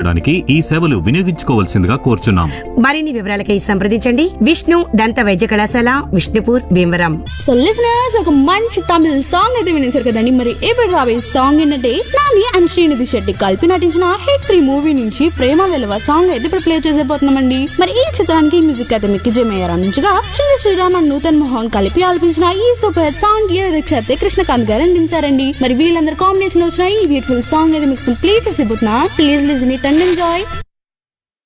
అందించడానికి ఈ సేవలు వినియోగించుకోవాల్సిందిగా కోరుచున్నాం మరిన్ని వివరాలకై సంప్రదించండి విష్ణు దంత వైద్య కళాశాల విష్ణుపూర్ భీమవరం సో లిసనర్స్ ఒక మంచి తమిళ సాంగ్ అయితే వినేశారు కదండి మరి ఇప్పుడు రాబోయే సాంగ్ ఏంటంటే నాని అండ్ శ్రీనిధి శెట్టి కలిపి నటించిన హిట్ త్రీ మూవీ నుంచి ప్రేమ వెలువ సాంగ్ అయితే ఇప్పుడు ప్లే చేసేపోతున్నామండి మరి ఈ చిత్రానికి మ్యూజిక్ అయితే మిక్కి జమయ్యారు అందించగా శ్రీ శ్రీరామ్ అండ్ నూతన్ మోహన్ కలిపి ఆలపించిన ఈ సూపర్ హిట్ సాంగ్ లిరిక్స్ అయితే కృష్ణకాంత్ గారు అందించారండి మరి వీళ్ళందరూ కాంబినేషన్ వచ్చిన ఈ బ్యూటిఫుల్ సాంగ్ అయితే మీకు ప్లే చేసేపోతున్నా please listen it and enjoy